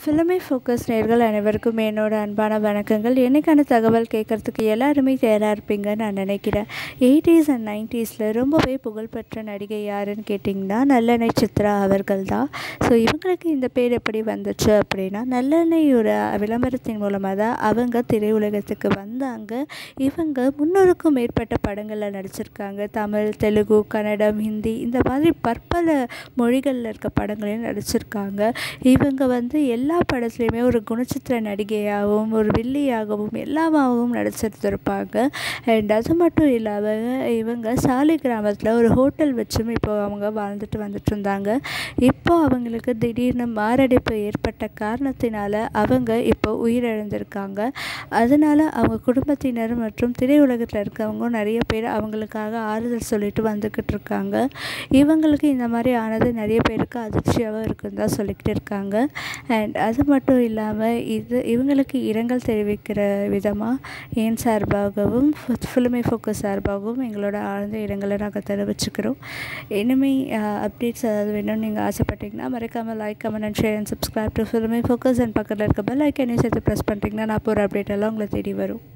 filmy focus நேர்கள் அனைவருக்கும் என்னோட அன்பான வணக்கங்கள் என்னைக்கான தகவல் கேட்குறதுக்கு எல்லாருமே தயாராக இருப்பீங்கன்னு நான் நினைக்கிறேன் எயிட்டிஸ் அண்ட் நைன்ட்டீஸில் ரொம்பவே புகழ்பெற்ற நடிகை யாருன்னு கேட்டிங்கன்னா நல்லெண்ணெய் சித்ரா அவர்கள் தான் ஸோ இவங்களுக்கு இந்த பேர் எப்படி வந்துச்சு அப்படின்னா நல்லெண்ணெயோட விளம்பரத்தின் மூலமாக தான் அவங்க திரையுலகத்துக்கு வந்தாங்க இவங்க முன்னூறுக்கும் மேற்பட்ட படங்களில் நடிச்சிருக்காங்க தமிழ் தெலுங்கு கன்னடம் ஹிந்தி இந்த மாதிரி பற்பல மொழிகளில் இருக்க படங்களையும் நடிச்சிருக்காங்க இவங்க வந்து எல்லா படத்துலையுமே ஒரு குணச்சித்திர நடிகையாகவும் ஒரு வில்லியாகவும் எல்லாமாகவும் நடிச்சிருந்திருப்பாங்க அண்ட் அது மட்டும் இல்லாமல் இவங்க சாலை கிராமத்தில் ஒரு ஹோட்டல் வச்சும் இப்போ அவங்க வாழ்ந்துட்டு வந்துட்டு இருந்தாங்க இப்போ அவங்களுக்கு திடீர்னு மாரடைப்பு ஏற்பட்ட காரணத்தினால அவங்க இப்போ உயிரிழந்திருக்காங்க அதனால் அவங்க குடும்பத்தினர் மற்றும் திரையுலகத்தில் இருக்கவங்க நிறைய பேர் அவங்களுக்காக ஆறுதல் சொல்லிட்டு வந்துக்கிட்டு இருக்காங்க இவங்களுக்கு இந்த மாதிரி ஆனது நிறைய பேருக்கு அதிர்ச்சியாகவும் இருக்குன்னு தான் சொல்லிக்கிட்டு இருக்காங்க அண்ட் அது மட்டும் இல்லாமல் இது இவங்களுக்கு இரங்கல் தெரிவிக்கிற விதமாக என் சார்பாகவும் ஃபிலிமி ஃபோக்கஸ் சார்பாகவும் எங்களோட ஆழ்ந்த இரங்கலை நாங்கள் தெரிவிச்சுக்கிறோம் இனிமேல் அப்டேட்ஸ் ஏதாவது வேணும்னு நீங்கள் ஆசைப்பட்டீங்கன்னா மறக்காமல் like comment and share and subscribe to filmy focus and பக்கத்தில் இருக்க பெல் ஐக்கனையும் சேர்த்து ப்ரெஸ் பண்ணிட்டீங்கன்னா நான் போகிற அப்டேட் எல்லாம் உங்களை தேடி வரும்